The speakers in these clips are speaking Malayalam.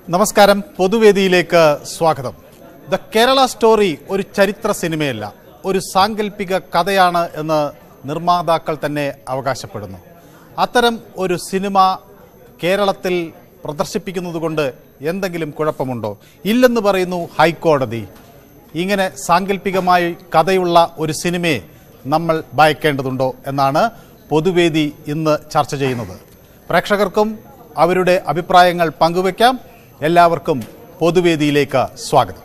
നമസ്കാരം പൊതുവേദിയിലേക്ക് സ്വാഗതം ദ കേരള സ്റ്റോറി ഒരു ചരിത്ര സിനിമയല്ല ഒരു സാങ്കല്പിക കഥയാണ് എന്ന് നിർമ്മാതാക്കൾ തന്നെ അവകാശപ്പെടുന്നു അത്തരം ഒരു സിനിമ കേരളത്തിൽ പ്രദർശിപ്പിക്കുന്നതുകൊണ്ട് എന്തെങ്കിലും കുഴപ്പമുണ്ടോ ഇല്ലെന്ന് പറയുന്നു ഹൈക്കോടതി ഇങ്ങനെ സാങ്കല്പികമായി കഥയുള്ള ഒരു സിനിമയെ നമ്മൾ ഭയക്കേണ്ടതുണ്ടോ എന്നാണ് പൊതുവേദി ഇന്ന് ചർച്ച ചെയ്യുന്നത് പ്രേക്ഷകർക്കും അവരുടെ അഭിപ്രായങ്ങൾ പങ്കുവയ്ക്കാം എല്ലാവർക്കും പൊതുവേദിയിലേക്ക് സ്വാഗതം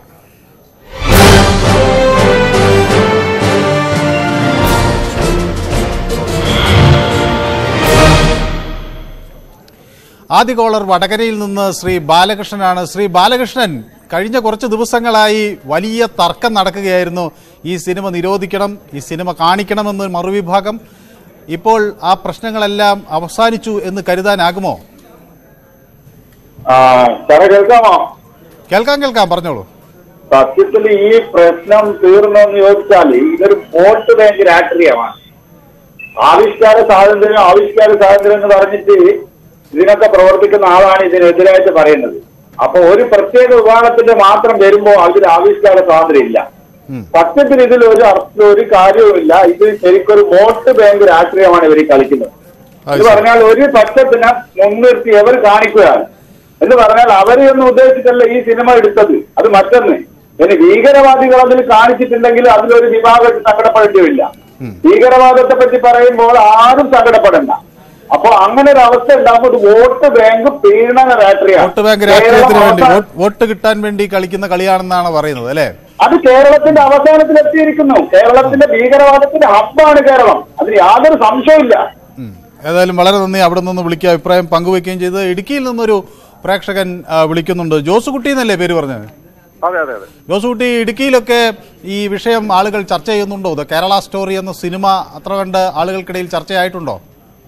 ആദ്യ കോളർ വടകരയിൽ നിന്ന് ശ്രീ ബാലകൃഷ്ണനാണ് ശ്രീ ബാലകൃഷ്ണൻ കഴിഞ്ഞ കുറച്ച് ദിവസങ്ങളായി വലിയ തർക്കം നടക്കുകയായിരുന്നു ഈ സിനിമ നിരോധിക്കണം ഈ സിനിമ കാണിക്കണമെന്ന് മറുവിഭാഗം ഇപ്പോൾ ആ പ്രശ്നങ്ങളെല്ലാം അവസാനിച്ചു എന്ന് കരുതാനാകുമോ ആ സാറേ കേൾക്കാമോ കേൾക്കാം കേൾക്കാം പറഞ്ഞോളൂ സത്യത്തിൽ ഈ പ്രശ്നം തീർന്നെന്ന് ചോദിച്ചാൽ ഇതൊരു വോട്ട് ബാങ്ക് രാഷ്ട്രീയമാണ് ആവിഷ്കാര സ്വാതന്ത്ര്യം ആവിഷ്കാര സ്വാതന്ത്ര്യം എന്ന് പറഞ്ഞിട്ട് ഇതിനൊക്കെ പ്രവർത്തിക്കുന്ന ആളാണ് ഇതിനെതിരായിട്ട് പറയുന്നത് അപ്പൊ ഒരു പ്രത്യേക വിഭാഗത്തിന്റെ മാത്രം വരുമ്പോ അതിൽ ആവിഷ്കാര സ്വാതന്ത്ര്യം ഇല്ല ഉം. സത്യത്തിൽ ഇതിൽ ഒരു അർത്ഥ ഒരു കാര്യവുമില്ല ഇത് ശരിക്കൊരു വോട്ട് ബാങ്ക് രാഷ്ട്രീയമാണ് ഇവർ കളിക്കുന്നത് അത് ഇത് ശരി. പറഞ്ഞാൽ ഒരു പക്ഷത്തിനെ മുൻനിർത്തി അവർ കാണിക്കുകയാണ് എന്ന് പറഞ്ഞാൽ അവരെ ഒന്നും ഉദ്ദേശിച്ചല്ല ഈ സിനിമ എടുത്തത് അത് മറ്റൊന്ന് ഇനി ഭീകരവാദികൾ അതിൽ കാണിച്ചിട്ടുണ്ടെങ്കിൽ അതിലൊരു വിഭാഗത്തിൽ സങ്കടപ്പെടേണ്ടിയില്ല ഉം. ഭീകരവാദത്തെ പറ്റി പറയുമ്പോൾ ആരും സങ്കടപ്പെടണ്ട അപ്പൊ അങ്ങനെ ഒരു അവസ്ഥ ഉണ്ടാകുമ്പോൾ ഒരു വോട്ട് ബാങ്ക് പീഡന രാഷ്ട്രീയമാണ് വോട്ട് ബാങ്ക് രാഷ്ട്രീയത്തിന് വേണ്ടി കേരളം വോട്ട് വോട്ട് കിട്ടാൻ വേണ്ടി കളിക്കുന്ന കളിയാണെന്നാണ് പറയുന്നത് അല്ലേ അത് കേരളത്തിന്റെ അവസാനത്തിൽ എത്തിയിരിക്കുന്നു കേരളത്തിന്റെ ഭീകരവാദത്തിന്റെ ഹബ്ബാണ് കേരളം അതിന് യാതൊരു സംശയമില്ല ഉം. ഏതായാലും വളരെ നന്ദി അവിടെ നിന്ന് വിളിക്കുക അഭിപ്രായം പങ്കുവയ്ക്കുകയും ചെയ്ത് ഇടുക്കിയിൽ നിന്നൊരു പ്രേക്ഷകൻ ആ, വിളിക്കുന്നുണ്ട് ജോസുകുട്ടി എന്നല്ലേ പേര് പറഞ്ഞത് അതെ അതെ അതെ ജോസുകുട്ടി ഇടുക്കിയിലൊക്കെ ഈ വിഷയം ആളുകൾ ചർച്ച ചെയ്യുന്നുണ്ടോ ഇത് കേരള സ്റ്റോറി എന്ന സിനിമ അത്ര കണ്ട് ആളുകൾക്കിടയിൽ ചർച്ചയായിട്ടുണ്ടോ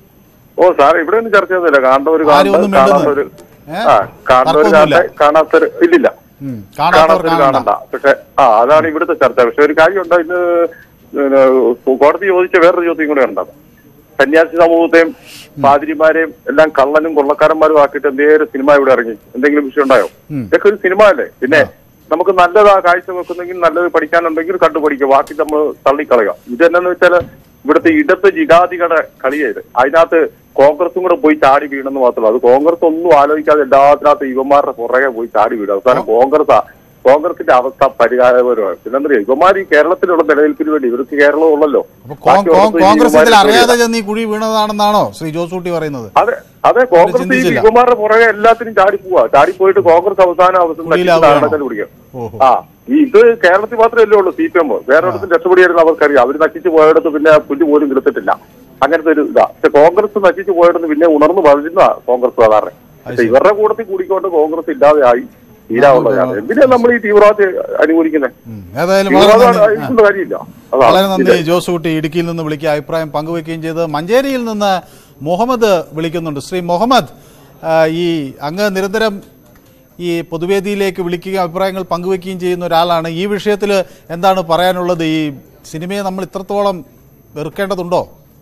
ഓ സാർ ഇവിടെ ഒന്നും ചർച്ച ചെയ്യുന്നില്ല കാണുന്നവര് ആരും ഒന്നും കാണുന്ന മിണ്ടുന്നില്ല. കാണാത്തവര് ഏ? ആ കാണുന്നവര് തർക്കമൊന്നുമില്ല. കാണട്ടെ കാണാത്തവര് ഇല്ലില്ല ഉം. കാണാത്തവർ കാണാത്തവര് കാണണ്ട കാണണ്ട പക്ഷെ ആ അതാണ് ഇവിടുത്തെ ചർച്ച പക്ഷെ ഒരു കാര്യമുണ്ട് ഇന്ന് പിന്നെ കോടതി ചോദിച്ച വേറൊരു ചോദ്യം കൂടെ ഉണ്ടാകും സന്യാസി സമൂഹത്തെയും പാതിരിമാരെയും എല്ലാം കള്ളനും കൊള്ളക്കാരന്മാരും ആക്കിയിട്ട് എന്തേലും സിനിമ ഇവിടെ ഇറങ്ങി എന്തെങ്കിലും വിഷയം ഉണ്ടായോ ഉം. ഇതൊക്കെ ഒരു സിനിമ അല്ലേ പിന്നെ നമുക്ക് നല്ലതാ കാഴ്ച വെക്കുന്നെങ്കിൽ നല്ലത് പഠിക്കാനുണ്ടെങ്കിൽ കണ്ടു പഠിക്കുക ബാക്കി നമ്മൾ തള്ളിക്കളയുക ഇതെന്നു വെച്ചാല് ഇവിടുത്തെ ഇടത്ത് ജിഗാദികളുടെ കളിയായത് അതിനകത്ത് കോൺഗ്രസും കൂടെ പോയി ചാടി വീണെന്ന് മാത്രമല്ല അത് കോൺഗ്രസ് ഒന്നും ആലോചിക്കാതെ എല്ലാത്തിനകത്ത് യുവന്മാരുടെ പുറകെ പോയി ചാടി വീടും അവസാനം കോൺഗ്രസ് കോൺഗ്രസിന്റെ അവസ്ഥ പരിഹാരപരമാണ് പിന്നെന്താ യുവമാർ ഈ കേരളത്തിലുള്ള നിലനിൽപ്പിന് വേണ്ടി ഇവർക്ക് കേരളം ഉള്ളല്ലോ അപ്പൊ കോ- ബാക്കി കോ- ഉള്ളവർക്ക് ഈ കോൺഗ്രസ് ഇതിൽ യുവമാരെ അറിയാതെ പേടിയില്ല. ചെന്ന് ഈ കുഴി വീണതാണെന്നാണോ ശ്രീ ജോസൂട്ടി പറയുന്നത് അതെ അതെ കോൺഗ്രസ് ഈ ചിന്തിച്ചില്ല. യുവമാരുടെ പുറകെ എല്ലാത്തിനും ചാടി പോവാ ചാടി പോയിട്ട് കോൺഗ്രസ് അവസാനം അവസാനം കുഴിയിലാവുകയാണോ? നടക്കാൻ പിടിക്കും ഓഹോ ആ ഈ ഇത് കേരളത്തിൽ മാത്രമല്ലേ ഉള്ളൂ സി പി എം വേറെ ഇടത്തും രക്ഷപ്പെടിയായിരുന്നു അവർക്കറിയാം അവർ നശിച്ചു പോയിടത്ത് പിന്നെ പുല്ല് പോലും കിടത്തിട്ടില്ല അങ്ങനത്തെ ഒരു ഇതാ പക്ഷെ കോൺഗ്രസ് നശിച്ചു പോയിടത്ത് പിന്നെ ഉണർന്നു വളരുന്ന കോൺഗ്രസ് സാധാരണ പക്ഷെ ശരി. ഇവരുടെ കൂട്ടത്തിൽ കൂടിക്കൊണ്ട് കോൺഗ്രസ് ഇല്ലാതെ ആയി തീരാവുള്ളതാണ് എന്തിനാ നമ്മൾ ഈ തീവ്രവാദത്തെ അനുകൂലിക്കുന്നത് ഉം. ഏതായാലും വളരെ തീവ്രവാദം നന്ദി ആ. അനുകൂലിക്കേണ്ട കാര്യമില്ല വളരെ അതാണ് നന്ദി ജോസുകുട്ടി ഇടുക്കിയിൽ നിന്ന് വിളിക്കുക അഭിപ്രായം പങ്കുവയ്ക്കുകയും ചെയ്ത് മഞ്ചേരിയിൽ നിന്ന് മുഹമ്മദ് വിളിക്കുന്നുണ്ട് ശ്രീ മുഹമ്മദ് ആ, ഈ അങ്ങ് നിരന്തരം ഈ പൊതുവേദിയിലേക്ക് വിളിക്കുകയും അഭിപ്രായങ്ങൾ പങ്കുവയ്ക്കുകയും ചെയ്യുന്ന ഒരാളാണ് ഈ വിഷയത്തിൽ എന്താണ് പറയാനുള്ളത് ഈ സിനിമയെ നമ്മൾ ഇത്രത്തോളം വെറുക്കേണ്ടതുണ്ടോ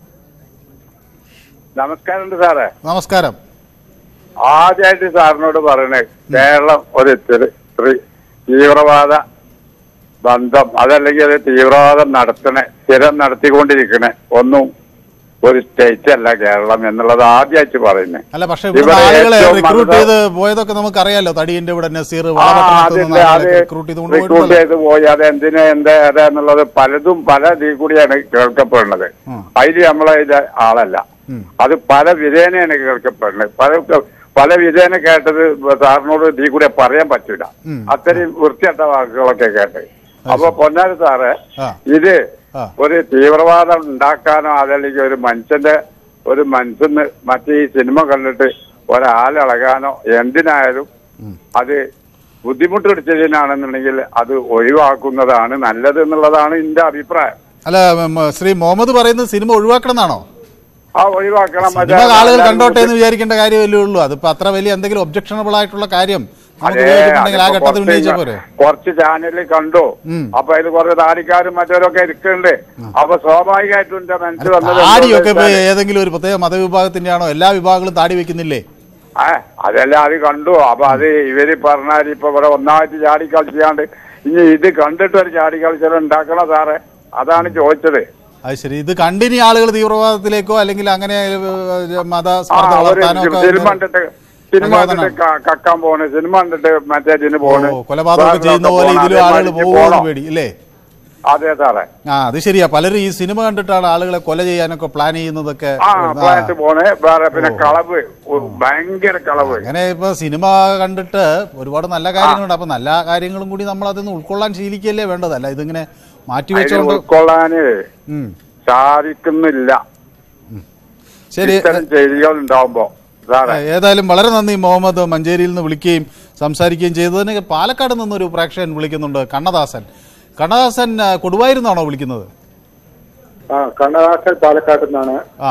നമസ്കാരമുണ്ട് സാറേ നമസ്കാരം ആദ്യമായിട്ട് സാറിനോട് പറയണേ കേരളം ഒരു തിരി- ത്രി- തീവ്രവാദ ബന്ധം അതല്ലെങ്കിൽ ഒരു തീവ്രവാദം നടത്തണ സ്ഥിരം നടത്തിക്കൊണ്ടിരിക്കണേ ഒന്നും ഒരു സ്റ്റേറ്റ് അല്ല കേരളം എന്നുള്ളത് ആദ്യമായിട്ട് പറയുന്നത് അല്ല പക്ഷെ ഇവിടെ ഇവിടെ ആളുകളെ ഏറ്റവും റിക്രൂട്ട് മനോഹരം- ചെയ്ത് പോയതൊക്കെ നമുക്കറിയാലോ തടിയന്റെ ഇവിടെ നസീർ ആ വളപട്ടണത്ത് നിന്ന് അതിന്റെ അത് ആളുകളെ റിക്രൂട്ട് ചെയ്ത് റിക്രൂട്ട് കൊണ്ടുപോയിട്ടുണ്ടല്ലോ ചെയ്ത് പോയി അത് എന്തിനാ എന്താ ഏതാ എന്നുള്ളത് പലതും പല ഇതിൽ കൂടിയാണ് കേൾക്കപ്പെടുന്നത് ഉം. അതിൽ നമ്മളെ ഇത് ആളല്ല ഉം. അത് പല വിധേനയാണ് കേൾക്കപ്പെടുന്നത് പല പല വിധേന കേട്ടത് സാറിനോട് ഇതിൽ കൂടെ പറയാൻ പറ്റൂല ഉം. അത്രയും വൃത്തിയട്ട വാക്കുകളൊക്കെ കേട്ട് അപ്പൊ പൊന്നാരി സാറ് ആ. ഇത് ആ. ഒരു തീവ്രവാദം ഉണ്ടാക്കാനോ അതല്ലെങ്കിൽ ഒരു മനുഷ്യന്റെ ഒരു മനുഷ്യന് മറ്റേ ഈ സിനിമ കണ്ടിട്ട് ഒരാളിളകാനോ എന്തിനായാലും അത് ബുദ്ധിമുട്ട് പിടിച്ചതിനാണെന്നുണ്ടെങ്കിൽ അത് ഒഴിവാക്കുന്നതാണ് നല്ലത് എന്നുള്ളതാണ് എന്റെ അഭിപ്രായം അല്ല ഉം, ശ്രീ മുഹമ്മദ് പറയുന്നത് സിനിമ ഒഴിവാക്കണം എന്നാണോ ആ ഒഴിവാക്കണം സിനിമ ആളുകൾ കണ്ടോട്ടെ എന്ന് വിചാരിക്കേണ്ട കാര്യമല്ലേ ഉള്ളൂ അതിപ്പോ അത്ര വലിയ എന്തെങ്കിലും ഒബ്ജക്ഷണബിൾ ആയിട്ടുള്ള കാര്യം നമുക്ക് അതെ, ഉപയോഗിച്ചിട്ടുണ്ടെങ്കിൽ ആ അതിപ്പോ ഘട്ടത്തിൽ ഉന്നയിച്ച കുറച്ച് പോരെ കുറച്ച് ചാനലിൽ കണ്ടു ഉം. അപ്പൊ അതിൽ കുറച്ച് താടിക്കാരും മറ്റവരൊക്കെ ഇരിക്കുന്നുണ്ട് അപ്പൊ സ്വാഭാവികമായിട്ടും എന്റെ മനസ്സിൽ വന്നത് താടിയൊക്കെ ഇപ്പൊ എന്താണെന്ന് വെച്ചാല് ഏതെങ്കിലും ഒരു പ്രത്യേക മതവിഭാഗത്തിന്റെ ആണോ എല്ലാ വിഭാഗങ്ങളും താടി വെക്കുന്നില്ലേ ആ അതെല്ലാം അത് കണ്ടു അപ്പൊ അത് ഇവര് പറഞ്ഞാൽ ഇപ്പൊ ഇവിടെ ഒന്നാമത് ചാടി കളിച്ചാണ്ട് ഇനി ഇത് കണ്ടിട്ട് ഒരു ചാടി കളിച്ചാൽ ഉണ്ടാക്കണം സാറേ അതാണ് ചോദിച്ചത് അത് ശരി ഇത് കണ്ടിനി ആളുകൾ തീവ്രവാദത്തിലേക്കോ അല്ലെങ്കിൽ അങ്ങനെ ഏഹ്, ആ മതസ്പർദ്ധ അവര് വളർത്താനോ ഒക്കെ സിനിമ കണ്ടിട്ട് സിനിമ കണ്ടിട്ട് ക- കക്കാൻ പോണ് സിനിമ കണ്ടിട്ട് മറ്റേ ഇതിന് പോണ് ഓ, കൊലപാതകമൊക്കെ ചെയ്യുന്ന പോലെ പോണ്. ഇതിലും ആളുകൾ അതേമാതിരി പോകുമെന്ന് പോണം. പേടി ഇല്ലേ അതെ സാറേ ആ അത് ശരിയാ പലരും ഈ സിനിമ കണ്ടിട്ടാണ് ആളുകളെ കൊല ചെയ്യാനൊക്കെ പ്ലാൻ ചെയ്യുന്നതൊക്കെ ആ ആ, പ്ലാന്റ് പോണ് വേറെ പിന്നെ കളവ് ഓ, ഭയങ്കര കളവ് അങ്ങനെ ഇപ്പൊ സിനിമ കണ്ടിട്ട് ഒരുപാട് നല്ല കാര്യങ്ങളുണ്ട് അപ്പൊ നല്ല കാര്യങ്ങളും കൂടി നമ്മൾ അതിൽ നിന്ന് ഉൾക്കൊള്ളാൻ ശീലിക്കല്ലേ വേണ്ടത് അല്ല ഇതിങ്ങനെ മാറ്റി അതിന് വെച്ചോണ്ട് ഉൾക്കൊള്ളാന് ഉം. സാധിക്കുന്നില്ല ശരി ഇത്തരം ചെയ്തികൾ ഉണ്ടാവുമ്പോ സാറേ ഏതായാലും വളരെ നന്ദി മുഹമ്മദ് മഞ്ചേരിയിൽ നിന്ന് വിളിക്കുകയും സംസാരിക്കുകയും ചെയ്തതിന് പാലക്കാട് നിന്നൊരു പ്രേക്ഷകൻ വിളിക്കുന്നുണ്ട് കണ്ണദാസൻ കണ്ണദാസൻ ആ, കൊടുവായൂരിൽ നിന്നാണോ വിളിക്കുന്നത് ആ കണ്ണദാസൻ പാലക്കാട്ട് നിന്നാണ് ആ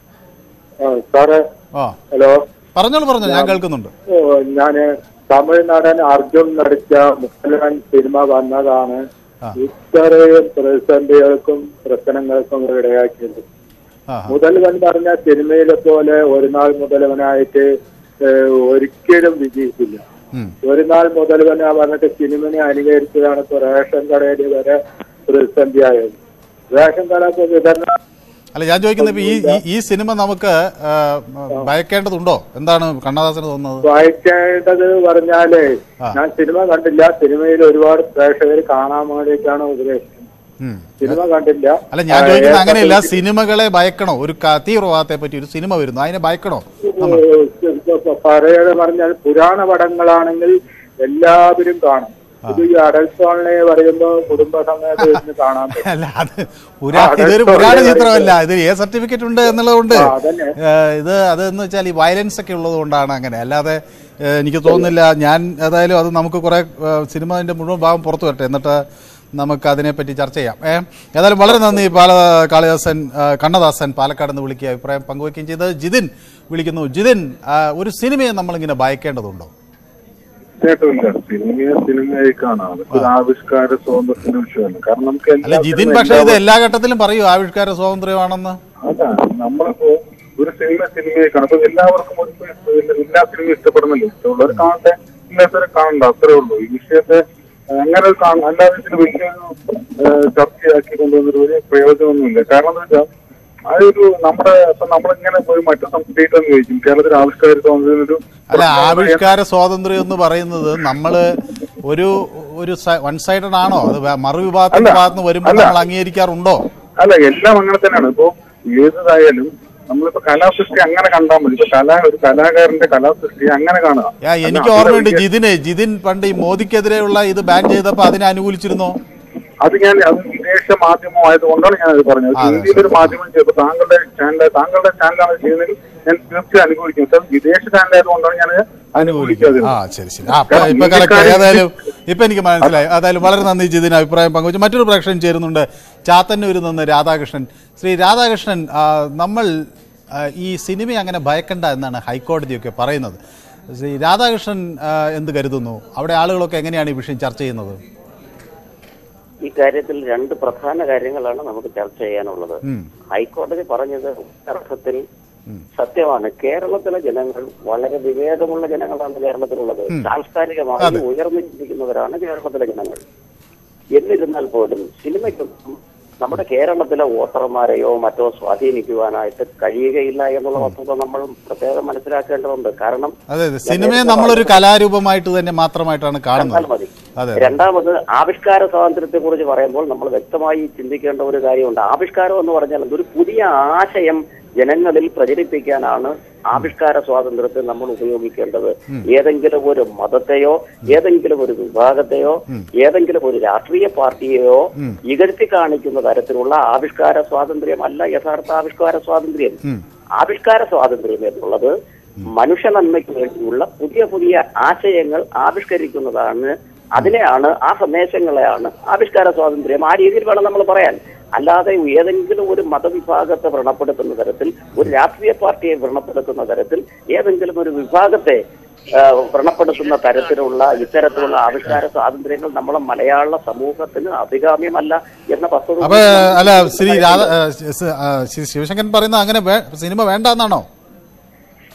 ആ, സാറ് ആ ഹലോ പറഞ്ഞോളൂ പറഞ്ഞോളൂ ഞാൻ കേൾക്കുന്നുണ്ട് ഓ, ഞാന് തമിഴ്നാടൻ അർജുൻ നടിച്ച മുസൽമാൻ സിനിമ വന്നതാണ് ആ. ഇത്രയും പ്രതിസന്ധികൾക്കും പ്രശ്നങ്ങൾക്കും ഇടയാക്കിയത് ആ മുതൽവൻ പറഞ്ഞ സിനിമയിലെ പോലെ ഒരു നാൾ മുതലവനായിട്ട് ഏഹ്, ഒരിക്കലും വിജയിക്കില്ല ഉം. ഒരു നാൾ മുതൽവൻ പറഞ്ഞിട്ട് സിനിമനെ അനുകരിച്ചതാണ് ഇപ്പൊ റേഷൻ കടയിൽ വരെ പ്രതിസന്ധിയായത് റേഷൻ കട ഇപ്പൊ വിതരണം അല്ല ഞാൻ ചോദിക്കുന്നത് ഇപ്പൊ ഈ ഈ- ഈ സിനിമ നമുക്ക് ആ, ഭയക്കേണ്ടതുണ്ടോ എന്താണ് കണ്ണദാസന് തോന്നുന്നത് വായിക്കേണ്ടത് പറഞ്ഞാലേ ആ. ഞാൻ സിനിമ കണ്ടില്ല സിനിമയിൽ ഒരുപാട് പ്രേക്ഷകർ കാണാൻ വേണ്ടിയിട്ടാണ് ഉപദേശിക്കുന്നത് ഉം. സിനിമ കണ്ടില്ല അല്ല ഞാൻ ചോദിക്കുന്നത് അങ്ങനെയല്ല സിനിമകളെ ഭയക്കണോ ഒരു ക- തീവ്രവാദത്തെ പറ്റി ഒരു സിനിമ വരുന്നു അതിനെ ഭയക്കണോ നമ്മൾ പറയുടെ പറഞ്ഞാൽ പുരാണ പടങ്ങളാണെങ്കിൽ എല്ലാവരും കാണും ഇത് ഈ അടൽസോണിനെ പറയുമ്പോ കുടുംബസമേതം ഇരുന്ന് കാണാൻ പറ്റും അല്ല അത് പുരാ ആ, ഇതൊരു അതെ, പുരാണ sorry, ചിത്രമല്ല ഇത് എ സർട്ടിഫിക്കറ്റ് ഉണ്ട് എന്നുള്ളതുകൊണ്ട് ആ, അതന്നെ. ഏഹ്, ഇത് അതെന്ന് വെച്ചാൽ ഈ വയലൻസ് ഒക്കെ ഉള്ളത് കൊണ്ടാണ് അങ്ങനെ അല്ലാതെ ഏഹ്, എനിക്ക് തോന്നുന്നില്ല ഞാൻ ഏതായാലും അത് നമുക്ക് കുറെ ഏഹ്, സിനിമ മുഴുവൻ ഭാഗം പുറത്തു വരട്ടെ എന്നിട്ട് നമുക്ക് അതിനെപ്പറ്റി ചർച്ച ചെയ്യാം ഏ ഏതായാലും വളരെ നന്ദി പാല കാളിദാസൻ ആ, കണ്ണദാസൻ പാലക്കാട് നിന്ന് വിളിക്കുക അഭിപ്രായം പങ്കുവയ്ക്കുകയും ചെയ്ത് ജിതിൻ വിളിക്കുന്നു ജിതിൻ ആ, ഒരു സിനിമയെ നമ്മളിങ്ങനെ ഭയക്കേണ്ടതുണ്ടോ തീർച്ചയായിട്ടുമില്ല സിനിമയെ സിനിമയായി കാണാം അതൊക്കെ ഒരു ആവിഷ്കാര സ്വാതന്ത്ര്യത്തിന്റെ വിഷയമാണ് കാരണം നമുക്ക് അല്ല ജിതിൻ പക്ഷേ ഇത് എല്ലാ ഘട്ടത്തിലും പറയൂ ആവിഷ്കാര സ്വാതന്ത്ര്യമാണെന്ന് അതാണ് നമ്മളിപ്പോ ഒരു സിനിമ സിനിമയെ കാണും ഇപ്പൊ എല്ലാവർക്കും ഒരു എല്ലാ സിനിമയും ഇഷ്ടപ്പെടുന്നില്ല ഇഷ്ടമുള്ളവർ കാണട്ടെ ഇല്ലാത്തവരെ കാണണ്ട അത്രേ ഉള്ളൂ ഈ വിഷയത്തെ അങ്ങനെ ഒരു കാണ- അല്ലാതെ ഇതിന് വലിയൊരു ഏഹ്, ചർച്ചയാക്കി കൊണ്ടുവന്നൊരു വലിയ പ്രയോജനമൊന്നുമില്ല കാരണം എന്താ വെച്ചാൽ ആ ഒരു നമ്മുടെ ഇപ്പൊ നമ്മളിങ്ങനെ പോയി മറ്റു സ്റ്റേറ്റ് എന്ന് ചോദിക്കും കേരളത്തിൽ ആവിഷ്കാര സ്വാതന്ത്ര്യം ഒരു അല്ല ആവിഷ്കാര സ്വാതന്ത്ര്യം എന്ന് പറയുന്നത് നമ്മള് ഒരു ഒരു വൺ സൈഡഡ് ആണോ അത് വേ- മറുവിഭാഗത്തിന്റെ അല്ല. ഭാഗത്ത് നിന്ന് വരുമ്പോൾ അല്ല. നമ്മൾ അംഗീകരിക്കാറുണ്ടോ അല്ല എല്ലാം അങ്ങനെ തന്നെയാണ് ഇപ്പോ ഏതായാലും നമ്മളിപ്പോ കലാസൃഷ്ടി അങ്ങനെ കണ്ടാൽ മതി ഇപ്പൊ കലാ ഒരു കലാകാരന്റെ കലാസൃഷ്ടി അങ്ങനെ കാണുക യാ, എനിക്ക് അല്ല, ഓർമ്മയുണ്ട് അതിലെ ജിതിന് ജിതിൻ പണ്ട് ഈ മോദിക്കെതിരെയുള്ള ഇത് ബാൻ ചെയ്തപ്പോ അതിനെ അനുകൂലിച്ചിരുന്നോ അത് ഞാൻ അത് വിദേശ മാധ്യമം ആയതുകൊണ്ടാണ് ഞാൻ അത് പറഞ്ഞത് അതെ, ഇന്ത്യയിലൊരു മാധ്യമം ചെയ്തപ്പോൾ താങ്കളുടെ ചാനൽ താങ്കളുടെ ചാനലാണ് ചെയ്യുന്നതിൽ ഞാൻ തീർച്ചയായും അനുകൂലിക്കും സാർ വിദേശ ചാനൽ ആയതുകൊണ്ടാണ് ഞാൻ അനുകൂലിക്കാതെ ആ ശരി ശരി ആ അപ്പൊ ഇപ്പൊ കറക്റ്റ് ഏതായാലും ഇപ്പൊ എനിക്ക് മനസ്സിലായി ഏതായാലും വളരെ നന്ദി ജിതിന് അഭിപ്രായം പങ്കുവച്ചു മറ്റൊരു പ്രേക്ഷകൻ ചേരുന്നുണ്ട് ചാത്തന്നൂരിൽ നിന്ന് രാധാകൃഷ്ണൻ ശ്രീ രാധാകൃഷ്ണൻ ആ, നമ്മൾ ആ, ഈ സിനിമയെ അങ്ങനെ ഭയക്കണ്ട എന്നാണ് ഹൈക്കോടതിയൊക്കെ പറയുന്നത് ശ്രീ രാധാകൃഷ്ണൻ ആ, എന്ത് കരുതുന്നു അവിടെ ആളുകളൊക്കെ എങ്ങനെയാണ് ഈ വിഷയം ചർച്ച ചെയ്യുന്നത് ഈ കാര്യത്തിൽ രണ്ട് പ്രധാന കാര്യങ്ങളാണ് നമുക്ക് ചർച്ച ചെയ്യാനുള്ളത് ഉം. ഹൈക്കോടതി പറഞ്ഞത് അർത്ഥത്തിൽ സത്യമാണ് കേരളത്തിലെ ജനങ്ങൾ വളരെ വിവേകമുള്ള ജനങ്ങളാണ് കേരളത്തിലുള്ളത് സാംസ്കാരികമായി ഉയർന്നു ചിന്തിക്കുന്നവരാണ് കേരളത്തിലെ ജനങ്ങൾ എന്നിരുന്നാൽ പോലും സിനിമയ്ക്കൊന്നും നമ്മുടെ കേരളത്തിലെ വോട്ടർമാരെയോ മറ്റോ സ്വാധീനിക്കുവാനായിട്ട് കഴിയുകയില്ല എന്നുള്ള വസ്തുത നമ്മൾ പ്രത്യേകം മനസ്സിലാക്കേണ്ടതുണ്ട് കാരണം അതെ അതെ സിനിമയെ നമ്മളൊരു കലാരൂപമായിട്ട് തന്നെ മാത്രമായിട്ടാണ് കണ്ടാൽ കാണുന്നത് മതി അതെ രണ്ടാമത് ആവിഷ്കാര സ്വാതന്ത്ര്യത്തെ കുറിച്ച് പറയുമ്പോൾ നമ്മൾ വ്യക്തമായി ചിന്തിക്കേണ്ട ഒരു കാര്യമുണ്ട് ആവിഷ്കാരം എന്ന് പറഞ്ഞാൽ ഒരു പുതിയ ആശയം ജനങ്ങളിൽ പ്രചരിപ്പിക്കാനാണ് ആവിഷ്കാര സ്വാതന്ത്ര്യത്തെ നമ്മൾ ഉപയോഗിക്കേണ്ടത് ഏതെങ്കിലും ഒരു മതത്തെയോ ഏതെങ്കിലും ഒരു വിഭാഗത്തെയോ ഏതെങ്കിലും ഒരു രാഷ്ട്രീയ പാർട്ടിയെയോ ഇകഴ്ത്തി കാണിക്കുന്ന തരത്തിലുള്ള ആവിഷ്കാര സ്വാതന്ത്ര്യമല്ല യഥാർത്ഥ ആവിഷ്കാര സ്വാതന്ത്ര്യം ആവിഷ്കാര സ്വാതന്ത്ര്യം എന്നുള്ളത് മനുഷ്യ നന്മയ്ക്ക് വേണ്ടിയുള്ള പുതിയ പുതിയ ആശയങ്ങൾ ആവിഷ്കരിക്കുന്നതാണ് അതിനെയാണ് ആ സന്ദേശങ്ങളെയാണ് ആവിഷ്കാര സ്വാതന്ത്ര്യം ആ രീതിയിൽ വേണം നമ്മൾ പറയാൻ അല്ലാതെ ഏതെങ്കിലും ഒരു മതവിഭാഗത്തെ വ്രണപ്പെടുത്തുന്ന തരത്തിൽ ഒരു രാഷ്ട്രീയ പാർട്ടിയെ വ്രണപ്പെടുത്തുന്ന തരത്തിൽ ഏതെങ്കിലും ഒരു വിഭാഗത്തെ ആ, വ്രണപ്പെടുത്തുന്ന തരത്തിലുള്ള ഇത്തരത്തിലുള്ള ആവിഷ്കാര സ്വാതന്ത്ര്യങ്ങൾ നമ്മളെ മലയാള സമൂഹത്തിന് അഭികാമ്യമല്ല എന്ന വസ്തുത അപ്പൊ അല്ല ശ്രീ രാധ ആ, ശ്രീ- ആ, ശ്രീ ശിവശങ്കരൻ പറയുന്നത് അങ്ങനെ വേ- സിനിമ വേണ്ടെന്നാണോ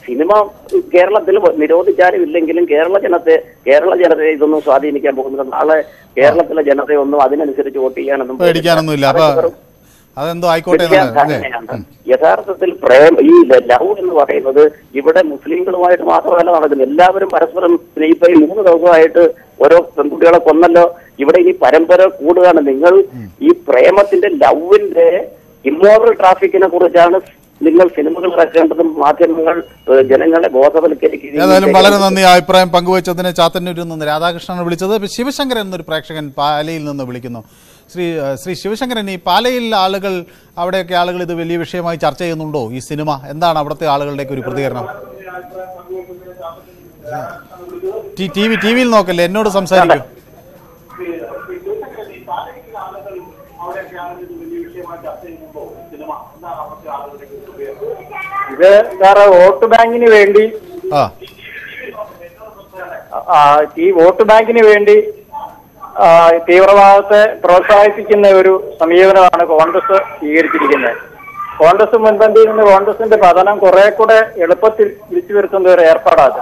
സിനിമ കേരളത്തിൽ നിരോധിച്ചാലും ഇല്ലെങ്കിലും കേരള ജനത്തെ കേരള ജനതയെ ഇതൊന്നും സ്വാധീനിക്കാൻ പോകുന്നില്ല നാളെ കേരളത്തിലെ ജനതയൊന്നും അതിനനുസരിച്ച് വോട്ട് ചെയ്യാനൊന്നും പോകുന്നില്ല. പേടിക്കാനൊന്നുമില്ല അപ്പൊ അതൊക്കെ വെറും അതെന്തോ ആയിക്കോട്ടെ വ്യത്യാസം എന്നാണ് അല്ലേ അങ്ങനെയാണ്. യഥാർത്ഥത്തിൽ പ്രേം ഈ ലവ് എന്ന് പറയുന്നത് ഇവിടെ മുസ്ലിങ്ങളുമായിട്ട് മാത്രമല്ല നടക്കുന്നത് എല്ലാവരും പരസ്പരം ഇപ്പൊ ഈ മൂന്ന് ദിവസമായിട്ട് ഓരോ പെൺകുട്ടികളെ കൊന്നല്ലോ ഇവിടെ ഇനി പരമ്പര കൂടുകയാണ് നിങ്ങൾ ഈ പ്രേമത്തിന്റെ ലവിന്റെ ഇമ്മോറൽ ട്രാഫിക്കിനെ കുറിച്ചാണ് നിങ്ങൾ സിനിമകൾ ഇറക്കേണ്ടതും മാധ്യമങ്ങൾ ഏഹ്, ജനങ്ങളെ ബോധവൽക്കരിക്കുകയും ഏതായാലും വളരെ നന്ദി ആ അഭിപ്രായം പങ്കുവച്ചതിന് ചാത്തന്നൂരിൽ നിന്ന് രാധാകൃഷ്ണനാണ് വിളിച്ചത് ഇപ്പൊ ശിവശങ്കരൻ എന്നൊരു പ്രേക്ഷകൻ പാലയിൽ നിന്ന് വിളിക്കുന്നു ശ്രീ ഏഹ്, ശ്രീ ശിവശങ്കരൻ ഈ പാലയിൽ ആളുകൾ അവിടെയൊക്കെ ആളുകൾ ഇത് വലിയ വിഷയമായി ചർച്ച ചെയ്യുന്നുണ്ടോ ഈ സിനിമ എന്താണ് അവിടുത്തെ ആളുകളുടെയൊക്കെ ഒരു പ്രതികരണം ടി ടി വി ടി വിയിൽ നോക്കല്ലേ എന്നോട് സംസാരിക്കൂ ഇത് സാറ് വോട്ട് ബാങ്കിന് വേണ്ടി ആ ആ, ഈ വോട്ട് ബാങ്കിന് വേണ്ടി ആ, തീവ്രവാദത്തെ പ്രോത്സാഹിപ്പിക്കുന്ന ഒരു സമീപനമാണ് കോൺഗ്രസ് സ്വീകരിച്ചിരിക്കുന്നത് കോൺഗ്രസ് മുൻപന്തിയിൽ നിന്ന് കോൺഗ്രസിന്റെ പതനം കുറെ കൂടെ എളുപ്പത്തിൽ വിളിച്ചു വരുത്തുന്ന ഒരു ഏർപ്പാടാണ്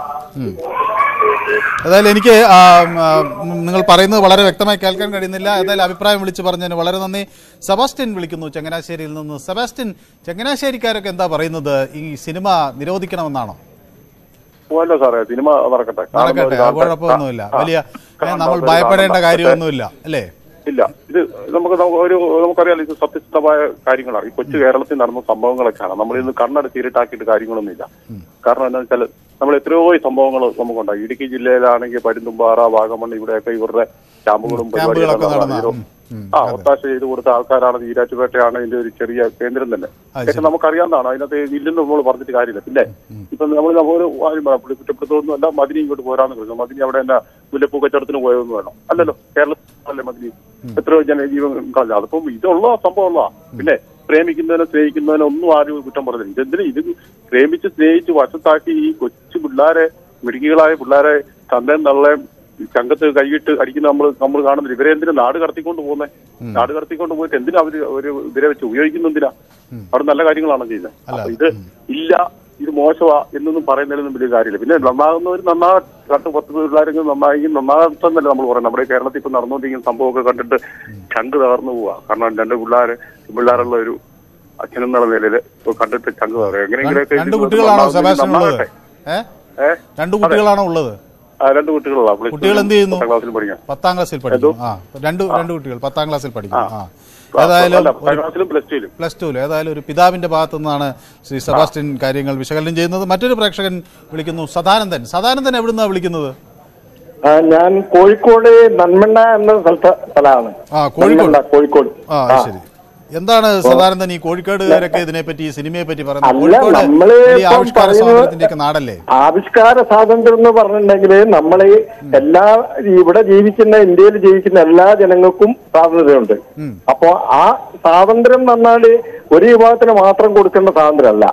ഏതായാലും എനിക്ക് ആ, ആ, നിങ്ങൾ പറയുന്നത് വളരെ വ്യക്തമായി കേൾക്കാൻ കഴിയുന്നില്ല ഏതായാലും അഭിപ്രായം വിളിച്ചു പറഞ്ഞതിന് വളരെ നന്ദി സെബാസ്റ്റ്യൻ വിളിക്കുന്നു ചങ്ങനാശ്ശേരിയിൽ നിന്ന് സെബാസ്റ്റ്യൻ ചങ്ങനാശ്ശേരിക്കാരൊക്കെ എന്താ പറയുന്നത് ഈ സിനിമ നിരോധിക്കണമെന്നാണോ പോവല്ലോ സാറേ സിനിമ നടക്കട്ടെ കാണുന്ന നടക്കട്ടെ ഒരു ആ കാണട്ടെ. കുഴപ്പമൊന്നുമില്ല ആ, വലിയ ഏ, കാണുന്ന നമ്മൾ ഒരു ഭയപ്പെടേണ്ട കാണണ്ട. കാര്യമൊന്നുമില്ല അല്ലേ ഇല്ല ഇത് നമുക്ക് നമുക്ക് ഒരു നമുക്കറിയാലോ ഇത് സത്യസന്ധമായ കാര്യങ്ങളാണ് ഈ കൊച്ചു കേരളത്തിൽ നടന്ന സംഭവങ്ങളൊക്കെയാണ് നമ്മൾ ഇന്ന് കണ്ണടച്ച് ഇരുട്ടാക്കിയിട്ട് കാര്യങ്ങളൊന്നുമില്ല കാരണം എന്താ വെച്ചാൽ നമ്മൾ എത്രയോ സംഭവങ്ങൾ നമുക്കുണ്ടായി ഇടുക്കി ജില്ലയിലാണെങ്കിൽ പരുന്തുംപാറ വാഗമൺ ഇവിടെയൊക്കെ ഇവരുടെ ക്യാമ്പുകളും ക്യാമ്പുകളൊക്കെ പരിപാടികളും നടന്ന നടന്നു. ഉം, ഉം, ആ അതെ. ഒത്താശ ചെയ്ത് കൊടുത്ത ആൾക്കാരാണ് ഈരാറ്റുപേട്ടയാണ് ഇതിന്റെ ഒരു ചെറിയ കേന്ദ്രം തന്നെ അത് പക്ഷെ നമുക്കറിയാവുന്നതാണ് അതിനകത്ത് ഇല്ലെന്ന് നമ്മൾ പറഞ്ഞിട്ട് കാര്യമില്ല പിന്നെ ഇപ്പൊ നമ്മൾ ഒരു ആരും പറയാം കുറ്റപ്പെടുത്തൊന്നും അല്ല മദിനി ഇങ്ങോട്ട് പോരാന്ന് പറഞ്ഞു മദിനി അവിടെ എന്നാ മുല്ലപ്പൂ കച്ചവടത്തിന് പോയതൊന്നും വേണം അല്ലല്ലോ കേരളത്തിലല്ലേ മദിനി എത്രയോ ജനജീവൻ കളഞ്ഞു അതിപ്പം ഇതുള്ള സംഭവമുള്ള പിന്നെ പ്രേമിക്കുന്നതിനോ സ്നേഹിക്കുന്നതിനോ ഒന്നും ആരും കുറ്റം പറഞ്ഞില്ല ഇതെന്തിനും ഇത് പ്രേമിച്ച് സ്നേഹിച്ച് വശത്താക്കി ഈ കൊച്ചു പിള്ളേരെ മിടുക്കികളായ പിള്ളേരെ തന്തയും തള്ളയും ചങ്കത്ത് കൈയിട്ട് അടിക്കുന്ന നമ്മൾ നമ്മൾ കാണുന്നില്ല ഇവരെ എന്തിനാ നാട് കടത്തിക്കൊണ്ട് പോകുന്നത് നാട് കടത്തിക്കൊണ്ട് പോയിട്ട് എന്തിനാ അവര് ഒരു ഇവരെ വെച്ച് ഉപയോഗിക്കുന്ന എന്തിനാ അവിടെ നല്ല കാര്യങ്ങളാണ് ചെയ്യുന്നത് അപ്പൊ ഇത് ഇല്ല ഇത് മോശമാ എന്നൊന്നും പറയുന്നതിലൊന്നും വലിയ കാര്യമില്ല പിന്നെ നന്നാകുന്നവർ നന്നാ രണ്ട് പത്ത് പിള്ളേരെങ്കിലും നന്നായി നന്നാകട്ടെന്നല്ല നമ്മൾ പറയുന്നത് നമ്മുടെ കേരളത്തിൽ ഇപ്പൊ നടന്നുകൊണ്ടിരിക്കുന്ന സംഭവമൊക്കെ കണ്ടിട്ട് ചങ്ക് തകർന്നു പോവാ കാരണം രണ്ട് പിള്ളേര് പിള്ളേരുള്ള ഒരു അച്ഛനെന്നുള്ള നിലയിൽ കണ്ടിട്ട് ചങ്ക് തകർന്നു എങ്ങനെയെങ്കിലൊക്കെ രണ്ട് ഇത് കുട്ടികളാണോ നന്നാകുന്നെങ്കിൽ സെബാസ്റ്റ്യൻ ഉള്ളത് നന്നാകട്ടെ. ഏ ഏ? രണ്ട് കുട്ടികളാണോ ഉള്ളത് ആ, രണ്ട് കുട്ടികളാണ് പ്ലസ് കുട്ടികൾ എന്ത് ചെയ്യുന്നു? പത്താം ക്ലാസ്സിൽ പഠിക്കാം പത്താം ക്ലാസ്സിൽ പഠിക്കും ആ രണ്ട് രണ്ട് കുട്ടികൾ പത്താം ക്ലാസ്സിൽ പഠിക്കും ആ ഏതായാലും അല്ല, ഒരു പത്താം ക്ലാസ്സിലും പ്ലസ് ടുവിലും പ്ലസ് ടുവിൽ ഏതായാലും ഒരു പിതാവിന്റെ ഭാഗത്തു നിന്നാണ് ശ്രീ സെബാസ്റ്റ്യൻ കാര്യങ്ങൾ വിശകലനം ചെയ്യുന്നത് മറ്റൊരു പ്രേക്ഷകൻ വിളിക്കുന്നു സദാനന്ദൻ സദാനന്ദൻ എവിടുന്നാ വിളിക്കുന്നത് ഞാൻ കോഴിക്കോട് നന്മണ്ണ എന്ന സ്ഥലത്തെ സ്ഥലമാണ് ആ കോഴിക്കോട് നന്മണ്ണ, കോഴിക്കോട് ആ അത് ശരി എന്താണ് സദാനന്ദൻ ഈ കോഴിക്കോടുകാരൊക്കെ ഇതിനെപ്പറ്റി സിനിമയെ പറ്റി പറയുന്നത് അല്ല, കോഴിക്കോട് നമ്മള് വലിയ ഇപ്പം ആവിഷ്കാര പറയുന്നത് സ്വാതന്ത്ര്യത്തിന്റെ ഒക്കെ നാടല്ലേ ആവിഷ്കാര സ്വാതന്ത്ര്യം എന്ന് പറഞ്ഞിട്ടുണ്ടെങ്കിൽ നമ്മള് എല്ലാ ഇവിടെ ജീവിക്കുന്ന ഇന്ത്യയിൽ ജീവിക്കുന്ന എല്ലാ ജനങ്ങൾക്കും സ്വാതന്ത്ര്യമുണ്ട് അപ്പോ ആ സ്വാതന്ത്ര്യം എന്ന് പറഞ്ഞാല് ഒരു വിഭാഗത്തിന് മാത്രം കൊടുക്കേണ്ട സ്വാതന്ത്ര്യമല്ല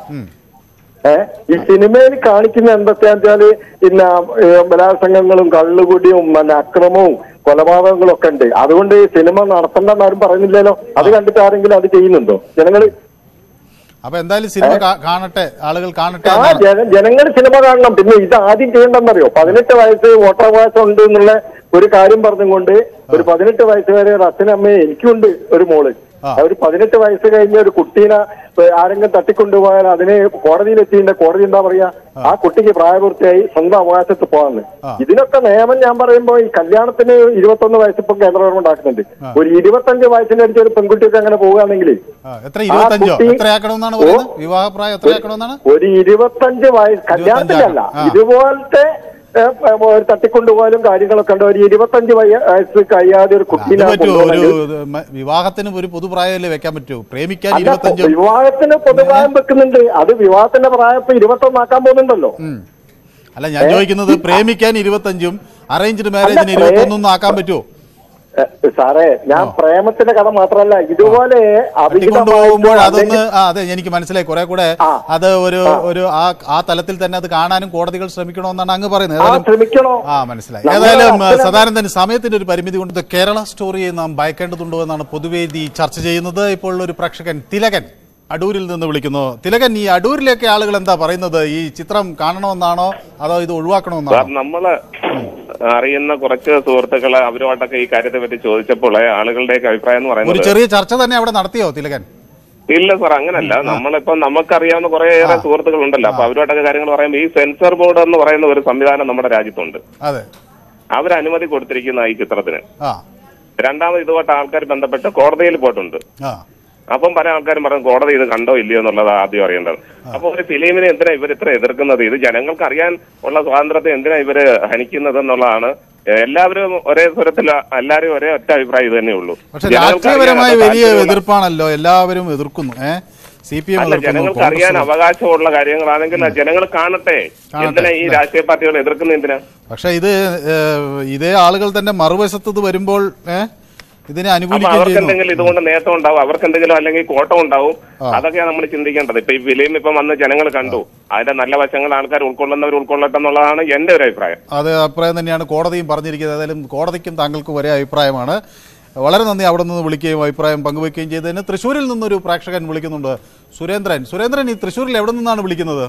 ഏഹ് ഈ സിനിമയിൽ കാണിക്കുന്ന എന്തൊക്കെയാ വെച്ചാല് പിന്നെ ഏഹ്, ബലാത്സംഗങ്ങളും കള്ളുകുടിയും പിന്നെ അക്രമവും കൊലപാതകങ്ങളും ഒക്കെ ഉണ്ട് അതുകൊണ്ട് ഈ സിനിമ നടത്തണ്ടെന്ന് ആരും പറയുന്നില്ലല്ലോ അത് കണ്ടിട്ട് ആരെങ്കിലും അത് ചെയ്യുന്നുണ്ടോ ജനങ്ങള് അപ്പൊ എന്തായാലും സിനിമ കാ- കാണട്ടെ ആളുകൾ കാണട്ടെ ആ എന്നാണ് ജന ജനങ്ങൾ സിനിമ കാണണം പിന്നെ ഇത് ആദ്യം ചെയ്യേണ്ടെന്നറിയോ പതിനെട്ട് വയസ്സ് വോട്ടവകാശം ഉണ്ട് എന്നുള്ള ഒരു കാര്യം പറഞ്ഞുകൊണ്ട് ഒരു പതിനെട്ട് വയസ്സ് വരെ ഒരു അച്ഛനമ്മയെ എനിക്കുണ്ട് ഒരു മോള് ആ. ഒരു പതിനെട്ട് വയസ്സ് കഴിഞ്ഞ ഒരു കുട്ടീനെ ഏഹ്, ആരെങ്കിലും തട്ടിക്കൊണ്ടുപോയാൽ അതിനെ കോടതിയിൽ എത്തിയിട്ട് കോടതി എന്താ പറയാ ആ കുട്ടിക്ക് പ്രായപൂർത്തിയായി സ്വന്തം അവകാശത്ത് പോകാന്ന് ആ. ഇതിനൊക്കെ നിയമം ഞാൻ പറയുമ്പോ ഈ കല്യാണത്തിന് ഇരുപത്തൊന്ന് വയസ്സിപ്പോ കേന്ദ്ര ഗവൺമെന്റ് ആക്കുന്നുണ്ട് ഒരു ഇരുപത്തഞ്ച് വയസ്സിനടിച്ച ഒരു പെൺകുട്ടിയൊക്കെ അങ്ങനെ പോവുകയാണെങ്കിൽ ആ, എത്ര ഇരുപത്തഞ്ചോ കുട്ടി- എത്രയാക്കണമെന്നാണ് ഓ. പറയുന്നത് വിവാഹപ്രായം എത്രയാക്കണമെന്നാണ് ഒരു ഇരുപത്തഞ്ച് വയസ്സ് കല്യാണത്തിലല്ല ആ. ഇതുപോലത്തെ ഏ, ഏ, ഒരു തട്ടിക്കൊണ്ടുപോയാലും കാര്യങ്ങളൊക്കെ ഉണ്ട് ഒരു ഇരുപത്തഞ്ച് വയ- വയസ്സ് കഴിയാതെ ഒരു അത് കുട്ടീനെ പറ്റുമോ ഒരു കൊണ്ടുപോകണമെങ്കിൽ ഇത് മ- വിവാഹത്തിന് ഒരു പൊതുപ്രായമല്ലേ വെക്കാൻ പറ്റുമോ പ്രേമിക്കാൻ അല്ല ഇരുപത്തഞ്ചും വിവാഹത്തിന് പൊതുപ്രായം വെക്കുന്നുണ്ട് അത് വിവാഹത്തിന്റെ പ്രായം ഇപ്പൊ ഇരുപത്തൊന്നാക്കാൻ പോകുന്നുണ്ടല്ലോ അല്ല ഞാൻ ചോദിക്കുന്നത് പ്രേമിക്കാൻ ഇരുപത്തഞ്ചും അറേഞ്ച്ഡ് മാരേജിന് പ്രേ- ഇരുപത്തൊന്നും ആക്കാൻ പറ്റുമോ ഏ, സാറേ ഞാൻ പ്രേമത്തിന്റെ കഥ മാത്രമല്ല ഇതുപോലെ തട്ടിക്കൊണ്ടുപോകുമ്പോൾ അവിഹിതമായിട്ടോ അതൊന്ന് അല്ലെങ്കിൽ- ആ അതെ എനിക്ക് മനസ്സിലായി കുറെ കൂടെ ആ. അത് ഒരു ഒരു ആ ആ തലത്തിൽ തന്നെ അത് കാണാനും കോടതികൾ ശ്രമിക്കണമെന്നാണ് അങ്ങ് പറയുന്നത് ആ ഏതായാലും ശ്രമിക്കണോ ആ മനസ്സിലായി നമ്മള് ഏതായാലും അച്ഛനെ- സദാനന്ദന് സമയത്തിന്റെ ഒരു പരിമിതി കൊണ്ട് കേരള സ്റ്റോറിയെ നാം ഭയക്കേണ്ടതുണ്ടോ എന്നാണ് പൊതുവേദി ചർച്ച ചെയ്യുന്നത് ഇപ്പോൾ ഒരു പ്രേക്ഷകൻ തിലകൻ അടൂരിൽ നിന്ന് വിളിക്കുന്നു തിലകൻ ഈ അടൂരിലേക്ക് ആളുകൾ എന്താ പറയുന്നത് ഈ ചിത്രം കാണണമെന്നാണോ അതോ ഇത് സാർ ഒഴിവാക്കണമെന്നാണോ നമ്മള് അറിയുന്ന കുറച്ച് സുഹൃത്തുക്കളെ അവരുമായിട്ടൊക്കെ ഈ കാര്യത്തെ പറ്റി ചോദിച്ചപ്പോൾ ആളുകളുടെയൊക്കെ അഭിപ്രായം എന്ന് ഒരു പറയുന്നത് ചെറിയ ചർച്ച തന്നെ അവിടെ നടത്തിയോ തിലകൻ ഇല്ല സാർ അങ്ങനല്ല നമ്മളിപ്പോ നമുക്കറിയാവുന്ന കുറേയേറെ സുഹൃത്തുക്കൾ ഉണ്ടല്ലോ അപ്പൊ അവരുമായിട്ടൊക്കെ കാര്യങ്ങൾ പറയുമ്പോൾ ഈ സെൻസർ ബോർഡ് എന്ന് പറയുന്ന ഒരു സംവിധാനം നമ്മുടെ രാജ്യത്തുണ്ട് അതെ അവർ അനുമതി കൊടുത്തിരിക്കുന്ന ഈ ചിത്രത്തിന് ആ രണ്ടാമത് ഇതുമായിട്ട് ആൾക്കാർ ബന്ധപ്പെട്ട് കോടതിയിൽ പോയിട്ടുണ്ട് ആ അപ്പം പല ആൾക്കാരും പറഞ്ഞു കോടതി ഇത് കണ്ടോ ഇല്ലയോ എന്നുള്ളത് ആദ്യം അറിയേണ്ടത് അപ്പൊ ഒരു ഫിലിമിനെ എന്തിനാ ഇവർ ഇത്ര എതിർക്കുന്നത് ഇത് ജനങ്ങൾക്ക് അറിയാൻ ഉള്ള സ്വാതന്ത്ര്യത്തെ എന്തിനാ ഇവര് ഹനിക്കുന്നത് എന്നുള്ളതാണ് എല്ലാവരും ഒരേ സ്വരത്തിൽ എല്ലാവരും ഒരേ ഒറ്റ അഭിപ്രായം ഇത് തന്നെ ഉള്ളൂ പക്ഷെ ജനങ്ങൾക്ക് രാഷ്ട്രീയപരമായ അറിയാൻ വലിയ താല്പര്യമുള്ള- എതിർപ്പാണല്ലോ എല്ലാവരും എതിർക്കുന്നു ഏ സി പി എം അല്ല ജനങ്ങൾക്ക് അറിയാൻ അവകാശമുള്ള കാര്യങ്ങളാണെങ്കിൽ ജനങ്ങൾ കാണട്ടെ കാണട്ടെ, എന്തിനാ ഈ അല്ലേ? രാഷ്ട്രീയ പാർട്ടികൾ എതിർക്കുന്ന എന്തിനാ പക്ഷെ ഇത് ഏഹ്, ഇതേ ആളുകൾ തന്നെ മറുവശത്ത് ഇത് വരുമ്പോൾ ഏ ഇതിനെ അപ്പൊ അനുകൂലിക്കുകയും അവർക്ക് ചെയ്യുന്നു എന്തെങ്കിലും ഇതുകൊണ്ട് നേട്ടം ഉണ്ടാവും അവർക്ക് എന്തെങ്കിലും അല്ലെങ്കിൽ കോട്ടം ഉണ്ടാവും അതൊക്കെയാണ് നമ്മൾ ചിന്തിക്കേണ്ടത് ഇപ്പൊ ഈ ഫിലിം ഇപ്പം വന്ന് ജനങ്ങൾ കണ്ടു അതിന്റെ നല്ല വശങ്ങൾ ആൾക്കാർ ഉൾക്കൊള്ളുന്നവർ ഉൾക്കൊള്ളട്ടെ എന്നുള്ളതാണ് എന്റെ ഒരു അഭിപ്രായം അത് അഭിപ്രായം തന്നെയാണ് കോടതിയും പറഞ്ഞിരിക്കുന്നത് ഏതായാലും കോടതിക്കും താങ്കൾക്കും ഒരേ അഭിപ്രായമാണ് വളരെ നന്ദി അവിടെ നിന്ന് വിളിക്കുകയും അഭിപ്രായം പങ്കുവയ്ക്കുകയും ചെയ്തതിന് തൃശ്ശൂരിൽ നിന്നൊരു പ്രേക്ഷകൻ വിളിക്കുന്നുണ്ട് സുരേന്ദ്രൻ സുരേന്ദ്രൻ ഈ തൃശ്ശൂരിൽ എവിടെ നിന്നാണ് വിളിക്കുന്നത്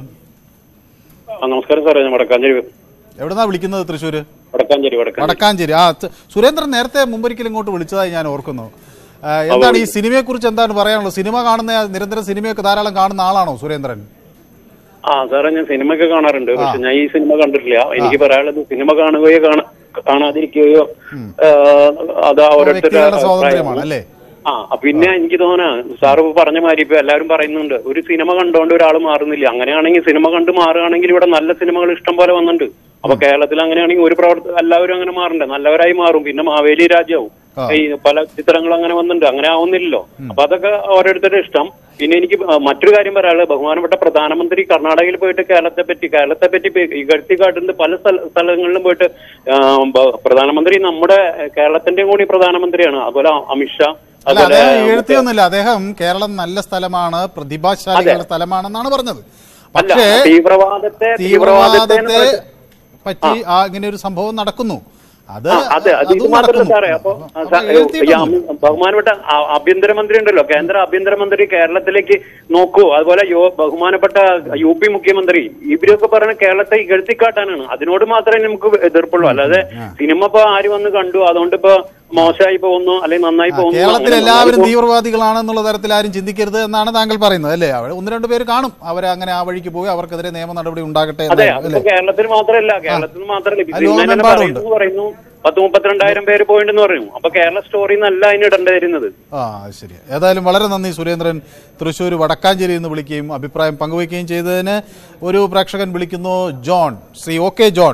ആ, നമസ്കാരം സാറേ ഞാൻ വടക്കാഞ്ചേരി എവിടെന്നാ വിളിക്കുന്നത് തൃശ്ശൂര് വടക്കാഞ്ചേരി വടക്കാഞ്ചേരി വടക്കാഞ്ചേരി ആ ത- സുരേന്ദ്രൻ നേരത്തെ മുമ്പൊരിക്കലും ഇങ്ങോട്ട് വിളിച്ചതായി ഞാൻ ഓർക്കുന്നു ആ, എന്താണ് ഈ സിനിമയെ കുറിച്ച് എന്താണ് പറയാനുള്ളത് സിനിമ കാണുന്ന നിരന്തരം സിനിമയൊക്കെ ധാരാളം കാണുന്ന ആളാണോ സുരേന്ദ്രൻ ആ സാറേ ഞാൻ സിനിമയൊക്കെ കാണാറുണ്ട് പക്ഷെ ഞാൻ ഈ സിനിമ കണ്ടിട്ടില്ല എനിക്ക് പറയാനുള്ളത് സിനിമ കാണുകയോ കാണ കാണാതിരിക്കുകയോ ആ, അത് ഓരോരുത്തരുടെ വ്യക്തികളുടെ സ്വാതന്ത്ര്യമാണ് അഭിപ്രായമാണ്. അല്ലേ ആ പിന്നെ എനിക്ക് തോന്നാ സാറ് ഇപ്പൊ പറഞ്ഞ മാതിരി ഇപ്പൊ എല്ലാവരും പറയുന്നുണ്ട് ഒരു സിനിമ കണ്ടോണ്ട് ഒരാൾ മാറുന്നില്ല അങ്ങനെയാണെങ്കിൽ സിനിമ കണ്ട് മാറുകയാണെങ്കിൽ ഇവിടെ നല്ല സിനിമകൾ ഇഷ്ടം പോലെ വന്നിട്ടുണ്ട് അപ്പൊ കേരളത്തിൽ അങ്ങനെയാണെങ്കിൽ ഒരു പ്രവർത്ത എല്ലാവരും അങ്ങനെ മാറണ്ടേ നല്ലവരായി മാറും പിന്നെ മാവേലി രാജ്യാവും ആ. ഈ പല ചിത്രങ്ങളും അങ്ങനെ വന്നിട്ടുണ്ട് അങ്ങനെ ആവുന്നില്ലല്ലോ അപ്പൊ അതൊക്കെ ഓരോരുത്തരുടെ ഇഷ്ടം പിന്നെ എനിക്ക് ആ, മറ്റൊരു കാര്യം പറയാനുള്ളത് ബഹുമാനപ്പെട്ട പ്രധാനമന്ത്രി കർണാടകയിൽ പോയിട്ട് കേരളത്തെ പറ്റി കേരളത്തെ പറ്റി ഇപ്പൊ ഇകഴ്ത്തി കാട്ടുന്നത് പല സ്ഥല- സ്ഥലങ്ങളിലും പോയിട്ട് ആ, ബ- പ്രധാനമന്ത്രി നമ്മുടെ കേരളത്തിന്റെയും കൂടി പ്രധാനമന്ത്രിയാണ് അതുപോലെ അമിത്ഷാ അല്ല അതുപോലെ അദ്ദേഹം എഴുത്തിയൊന്നുമില്ല അദ്ദേഹം കേരളം നല്ല സ്ഥലമാണ് പ്രതിഭാശാലികളുടെ സ്ഥലമാണെന്നാണ് പറഞ്ഞത് അല്ല പക്ഷേ തീവ്രവാദത്തെ തീവ്രവാദത്തെ തീവ്രവാദത്തെ പറ്റി ആ ഇങ്ങനെ ഒരു സംഭവം നടക്കുന്നു അത് ആ, അതെ അത് ഇത് അതും മാത്രമല്ല നടക്കുന്നു. സാറേ അപ്പൊ അപ്പൊ സാ- ഈ എഴുത്തിയിട്ടൊന്നുമില്ല. അമി- ബഹുമാനപ്പെട്ട ആ- ആഭ്യന്തരമന്ത്രി ഉണ്ടല്ലോ കേന്ദ്ര ആഭ്യന്തരമന്ത്രി കേരളത്തിലേക്ക് നോക്കൂ അതുപോലെ യോ ബഹുമാനപ്പെട്ട യു പി മുഖ്യമന്ത്രി ഇവരൊക്കെ പറയുന്ന കേരളത്തെ ഇകഴ്ത്തിക്കാട്ടാനാണ് അതിനോട് മാത്രമേ നമുക്ക് എതിർപ്പുള്ളൂ അല്ലാതെ സിനിമ ഇപ്പൊ ആര് വന്ന് കണ്ടു അതുകൊണ്ട് ഇപ്പൊ മോശമായി പോകുന്നു അല്ലെങ്കിൽ നന്നായി പോകുന്നു കേരളത്തിൽ അങ്ങനെ എല്ലാവരും നന്നായി പോകുന്നു. തീവ്രവാദികളാണെന്നുള്ള തരത്തിൽ ആരും ചിന്തിക്കരുത് എന്നാണ് താങ്കൾ പറയുന്നത് അല്ലേ അവിടെ ഒന്ന് രണ്ട് പേര് കാണും അവരെ അങ്ങനെ ആ വഴിക്ക് പോയി അവർക്കെതിരെ നിയമ നടപടി ഉണ്ടാകട്ടെ അതെ എന്ന് അതിപ്പോ അല്ലേ കേരളത്തിൽ മാത്രമല്ല കേരളത്തിൽ മാത്രമല്ല ഇപ്പൊ അത് സിനിമ തന്നെ ലോകമെമ്പാടുമുണ്ട്. പറയുന്നു പറയുന്നു പത്ത് മുപ്പത്തിരണ്ടായിരം പേര് പോയിണ്ടെന്ന് പറയുന്നു അപ്പൊ കേരള സ്റ്റോറി എന്നല്ല അതിന് ഇടേണ്ടി വരുന്നത് ആ അത് ശരി ഏതായാലും വളരെ നന്ദി സുരേന്ദ്രൻ തൃശ്ശൂർ വടക്കാഞ്ചേരിയിൽ നിന്ന് വിളിക്കുകയും അഭിപ്രായം പങ്കുവയ്ക്കുകയും ചെയ്തതിന് ഒരു പ്രേക്ഷകൻ വിളിക്കുന്നു John Shri O K John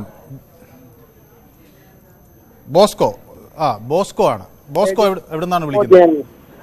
Bosco ആ ബോസ്കോ ആണ് ബോസ്കോ എവിടെ എവിടെ നിന്നാണ് വിളിക്കുന്നത്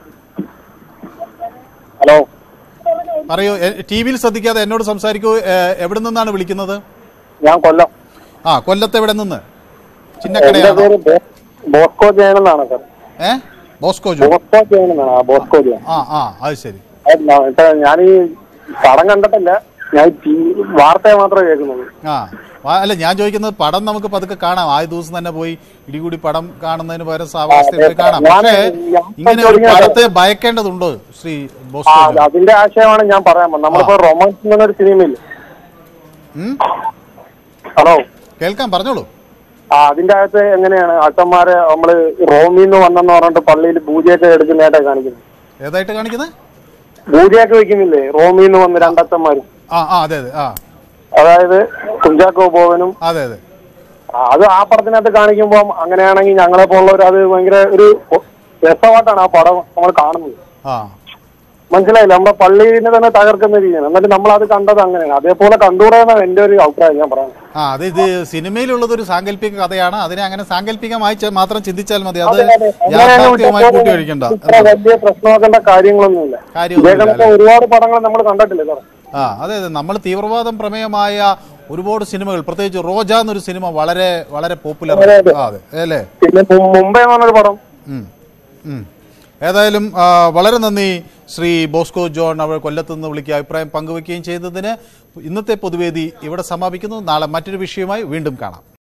ഹലോ പറയൂ ടി വിയിൽ ശ്രദ്ധിക്കാതെ എന്നോട് സംസാരിക്കൂ ഏ, എവിടെ നിന്നാണ് വിളിക്കുന്നത് ഞാൻ കൊല്ലം ആ കൊല്ലത്ത് എവിടെ നിന്ന് എന്റെ ചിന്നക്കടയാണോ പേര് ബോ- ബോസ്കോ ജയൻ എന്നാണ് സാർ ഏ ബോസ്കോ ജോൺ ബോസ്കോ ജയൻ എന്നാണ് ആ ബോസ്കോ ജയൻ ആ ആ അത് ശരി ഞാൻ ഈ പടം കണ്ടിട്ടില്ല ഞാൻ ഈ വാർത്തയെ മാത്രമേ കേൾക്കുന്നുള്ളൂ ആ ആ, അല്ല ഞാൻ ചോദിക്കുന്നത് പടം നമുക്ക് പതുക്കെ കാണാം ആ ദിവസം തന്നെ പോയി ഇടികൂടി പടം കാണുന്നതിന് പകരം സാവകാശത്തിൽ പോയി കാണാം ഞാൻ പക്ഷേ ഈ യാത്ര ഇങ്ങനെ ഒരു തുടങ്ങിയ പടത്തെ ഭയക്കേണ്ടതുണ്ടോ ശ്രീ ആ ബോസ്കോ ജോൺ? അതിന്റെ ആശയമാണ് ഞാൻ പറയാൻ പോകുന്നത് നമ്മളിപ്പോ റൊമാൻസ് എന്നൊരു സിനിമയില്ലേ ഉം? ഹലോ കേൾക്കാം പറഞ്ഞോളൂ ആ അതിന്റെ അകത്ത് എങ്ങനെയാണ് അച്ഛന്മാരെ നമ്മള് റോമിന്ന് വന്നെന്ന് പറഞ്ഞിട്ട് പള്ളിയിൽ പൂജയൊക്കെ എടുക്കുന്നതായിട്ടാണ് കാണിക്കുന്നത് ഏതായിട്ട് കാണിക്കുന്നത് പൂജയൊക്കെ വെക്കുന്നില്ലേ റോമിന്ന് വന്ന് രണ്ടച്ഛന്മാര് ആ ആ അതെ അതെ ആ അതായത് കുഞ്ചാക്കോ ബോവനും അതെ അതെ ആ, അത് ആ പടത്തിനകത്ത് കാണിക്കുമ്പോൾ അങ്ങനെയാണെങ്കിൽ ഞങ്ങളെ പോലുള്ളവർ അത് ഭയങ്കര ഒരു രസമായിട്ടാണ് ആ പടം നമ്മൾ കാണുന്നത് ആ മനസ്സിലായില്ല നമ്മുടെ പള്ളിനെ തന്നെ തകർക്കുന്ന രീതിയാണ് എന്നിട്ട് നമ്മൾ അത് കണ്ടത് അങ്ങനെയാണ് അതേപോലെ കണ്ടുകൂടാന്നാണ് എന്റെ ഒരു അഭിപ്രായം ഞാൻ പറയുന്നത് ആ അത് ഇത് സിനിമയിലുള്ളത് ഒരു സാങ്കല്പിക കഥയാണ് അതിനെ അങ്ങനെ സാങ്കല്പികമായി ചെ- മാത്രം ചിന്തിച്ചാൽ മതി അത് അതെ, അതെ. യാഥാർത്ഥ്യവുമായി അങ്ങനെയാണ് കൂട്ടി കഴിക്കണ്ട ഇത്ര വലിയ പ്രശ്നമാക്കേണ്ട കാര്യങ്ങളൊന്നുമില്ല കാര്യമൊന്നുമില്ല, ഇതേ കണക്ക് ഒരുപാട് പടങ്ങൾ നമ്മൾ കണ്ടിട്ടില്ലേ സാർ ആ അതെ അതെ നമ്മൾ തീവ്രവാദം പ്രമേയമായ ഒരുപാട് സിനിമകൾ പ്രത്യേകിച്ച് റോജ എന്നൊരു സിനിമ വളരെ വളരെ പോപ്പുലർ അതെ, അതെ. അതെ അല്ലേ പിന്നെ മു- മുംബൈ എന്ന് പറഞ്ഞൊരു പടം ഉം. ഉം. ഏതായാലും ആ, വളരെ നന്ദി ശ്രീ ബോസ്കോ ജോൺ അവർ കൊല്ലത്ത് നിന്ന് വിളിക്കുക അഭിപ്രായം പങ്കുവയ്ക്കുകയും ചെയ്തതിന് ഇന്നത്തെ പൊതുവേദി ഇവിടെ സമാപിക്കുന്നു നാളെ മറ്റൊരു വിഷയവുമായി വീണ്ടും കാണാം